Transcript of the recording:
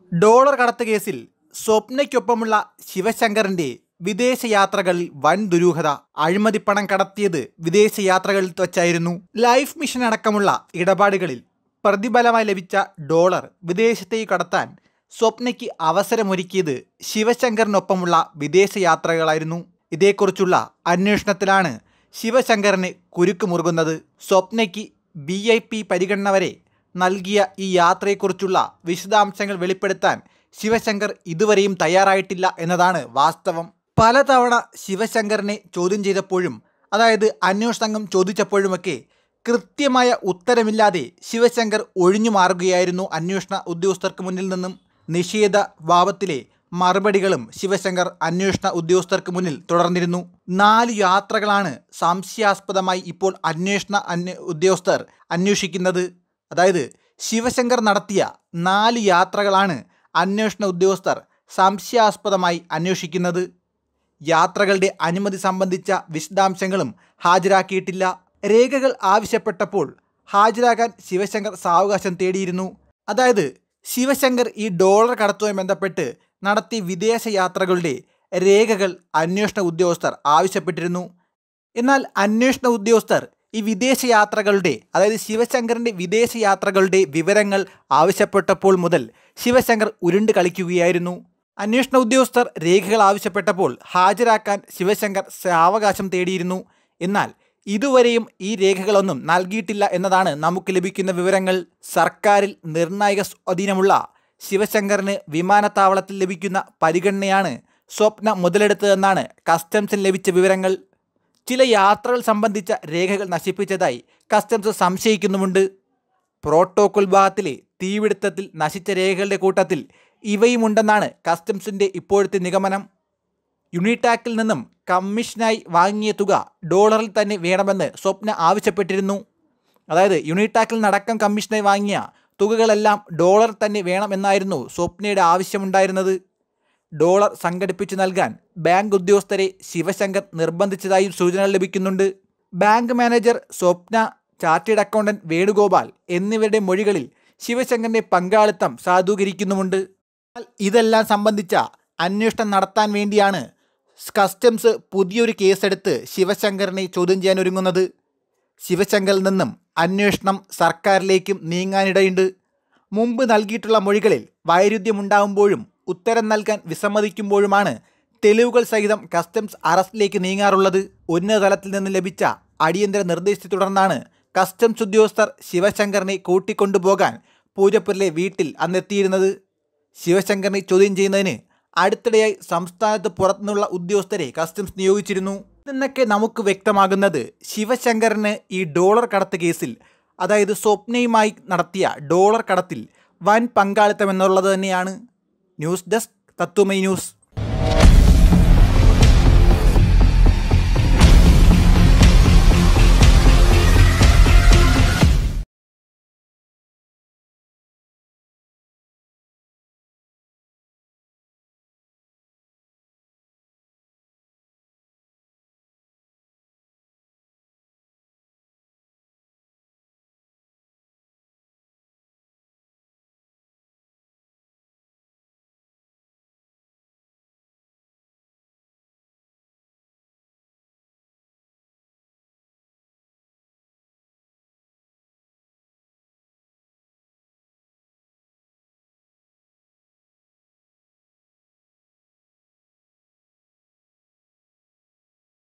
dollar കടത്ത് കേസിൽ സ്വപ്നയ്ക്കൊപ്പമുള്ള ശിവശങ്കറിന്റെ വിദേശയാത്രകളിൽ വൻ ദുരൂഹത അഴിമതിപ്പണം കടത്തിയത് വിദേശയാത്രകളിൽ വച്ചായിരുന്നു ലൈഫ് മിഷൻ അടക്കമുള്ള ഇടപാടുകളിൽ പ്രതിഫലമായി ലഭിച്ച ഡോളർ വിദേശത്തേക്ക് കടത്താൻ സ്വപ്നയ്ക്ക് അവസരമൊരുക്കിയത് ശിവശങ്കറിനൊപ്പമുള്ള വിദേശയാത്രകളായിരുന്നു ഇതേക്കുറിച്ചുള്ള അന്വേഷണത്തിലാണ് ശിവശങ്കറിന് കുരുക്ക് മുറുകുന്നത് സ്വപ്നയ്ക്ക് വി ഐ പി പരിഗണന വരെ നൽകിയ ഈ യാത്രയെക്കുറിച്ചുള്ള വിശദാംശങ്ങൾ വെളിപ്പെടുത്താൻ ശിവശങ്കർ ഇതുവരെയും തയ്യാറായിട്ടില്ല എന്നതാണ് വാസ്തവം പലതവണ ശിവശങ്കറിനെ ചോദ്യം ചെയ്തപ്പോഴും അതായത് അന്വേഷണ സംഘം ചോദിച്ചപ്പോഴുമൊക്കെ കൃത്യമായ ഉത്തരമില്ലാതെ ശിവശങ്കർ ഒഴിഞ്ഞു മാറുകയായിരുന്നു അന്വേഷണ ഉദ്യോഗസ്ഥർക്ക് മുന്നിൽ നിന്നും നിഷേധ ഭാവത്തിലെ മറുപടികളും ശിവശങ്കർ അന്വേഷണ ഉദ്യോഗസ്ഥർക്ക് മുന്നിൽ തുടർന്നിരുന്നു നാല് യാത്രകളാണ് സംശയാസ്പദമായി ഇപ്പോൾ അന്വേഷണ അന്വേ ഉദ്യോഗസ്ഥർ അന്വേഷിക്കുന്നത് അതായത് ശിവശങ്കർ നടത്തിയ നാല് യാത്രകളാണ് അന്വേഷണ ഉദ്യോഗസ്ഥർ സംശയാസ്പദമായി അന്വേഷിക്കുന്നത് യാത്രകളുടെ അനുമതി സംബന്ധിച്ച വിശദാംശങ്ങളും ഹാജരാക്കിയിട്ടില്ല രേഖകൾ ആവശ്യപ്പെട്ടപ്പോൾ ഹാജരാകാൻ ശിവശങ്കർ സാവകാശം തേടിയിരുന്നു അതായത് ശിവശങ്കർ ഈ ഡോളർ കടത്തുമായി ബന്ധപ്പെട്ട് നടത്തിയ വിദേശ യാത്രകളുടെ രേഖകൾ അന്വേഷണ ഉദ്യോഗസ്ഥർ ആവശ്യപ്പെട്ടിരുന്നു എന്നാൽ അന്വേഷണ ഉദ്യോഗസ്ഥർ ഈ വിദേശയാത്രകളുടെ അതായത് ശിവശങ്കറിൻ്റെ വിദേശയാത്രകളുടെ വിവരങ്ങൾ ആവശ്യപ്പെട്ടപ്പോൾ മുതൽ ശിവശങ്കർ ഉരുണ്ട് കളിക്കുകയായിരുന്നു അന്വേഷണ ഉദ്യോഗസ്ഥർ രേഖകൾ ആവശ്യപ്പെട്ടപ്പോൾ ഹാജരാക്കാൻ ശിവശങ്കർ സാവകാശം തേടിയിരുന്നു എന്നാൽ ഇതുവരെയും ഈ രേഖകളൊന്നും നൽകിയിട്ടില്ല എന്നതാണ് നമുക്ക് ലഭിക്കുന്ന വിവരങ്ങൾ സർക്കാരിൽ നിർണായക സ്വാധീനമുള്ള ശിവശങ്കറിന് വിമാനത്താവളത്തിൽ ലഭിക്കുന്ന പരിഗണനയാണ് സ്വപ്ന മുതലെടുത്തതെന്നാണ് കസ്റ്റംസിന് ലഭിച്ച വിവരങ്ങൾ ചില യാത്രകൾ സംബന്ധിച്ച രേഖകൾ നശിപ്പിച്ചതായി കസ്റ്റംസ് സംശയിക്കുന്നുമുണ്ട് പ്രോട്ടോകോൾ ഭാഗത്തിലെ തീപിടുത്തത്തിൽ നശിച്ച രേഖകളുടെ കൂട്ടത്തിൽ ഇവയുമുണ്ടെന്നാണ് കസ്റ്റംസിൻ്റെ ഇപ്പോഴത്തെ നിഗമനം യുണിടാക്കിൽ നിന്നും കമ്മീഷനായി വാങ്ങിയ തുക ഡോളറിൽ തന്നെ വേണമെന്ന് സ്വപ്ന ആവശ്യപ്പെട്ടിരുന്നു അതായത് യുണിടാക്കിൽ നടക്കം കമ്മീഷനായി വാങ്ങിയ തുകകളെല്ലാം ഡോളർ തന്നെ വേണമെന്നായിരുന്നു സ്വപ്നയുടെ ആവശ്യമുണ്ടായിരുന്നത് ഡോളർ സംഘടിപ്പിച്ചു നൽകാൻ ബാങ്ക് ഉദ്യോഗസ്ഥരെ ശിവശങ്കർ നിർബന്ധിച്ചതായും സൂചനകൾ ലഭിക്കുന്നുണ്ട് bank manager Swapna chartered accountant Venugopal എന്നിവരുടെ മൊഴികളിൽ ശിവശങ്കറിന്റെ പങ്കാളിത്തം സാധൂകരിക്കുന്നുമുണ്ട് എന്നാൽ ഇതെല്ലാം സംബന്ധിച്ച അന്വേഷണം നടത്താൻ വേണ്ടിയാണ് കസ്റ്റംസ് പുതിയൊരു കേസെടുത്ത് ശിവശങ്കറിനെ ചോദ്യം ചെയ്യാൻ ഒരുങ്ങുന്നത് ശിവശങ്കറിൽ നിന്നും അന്വേഷണം സർക്കാരിലേക്കും നീങ്ങാനിടയുണ്ട് മുമ്പ് നൽകിയിട്ടുള്ള മൊഴികളിൽ വൈരുദ്ധ്യമുണ്ടാകുമ്പോഴും ഉത്തരം നൽകാൻ വിസമ്മതിക്കുമ്പോഴുമാണ് തെളിവുകൾ സഹിതം കസ്റ്റംസ് അറസ്റ്റിലേക്ക് നീങ്ങാറുള്ളത് ഉന്നതതലത്തിൽ നിന്ന് ലഭിച്ച അടിയന്തര നിർദ്ദേശത്തെ തുടർന്നാണ് കസ്റ്റംസ് ഉദ്യോഗസ്ഥർ ശിവശങ്കറിനെ കൂട്ടിക്കൊണ്ടുപോകാൻ പൂജപ്പുരിലെ വീട്ടിൽ അന്നെത്തിയിരുന്നത് ശിവശങ്കറിനെ ചോദ്യം ചെയ്യുന്നതിന് അടുത്തിടെയായി സംസ്ഥാനത്ത് പുറത്തുനിന്നുള്ള ഉദ്യോഗസ്ഥരെ കസ്റ്റംസ് നിയോഗിച്ചിരുന്നു നിന്നൊക്കെ നമുക്ക് വ്യക്തമാകുന്നത് ശിവശങ്കറിന് ഈ ഡോളർ കടത്ത് കേസിൽ അതായത് സ്വപ്നയുമായി നടത്തിയ ഡോളർ കടത്തിൽ വൻ പങ്കാളിത്തം എന്നുള്ളത് തന്നെയാണ് ന്യൂസ് ഡെസ്ക് തത്വമൈ ന്യൂസ്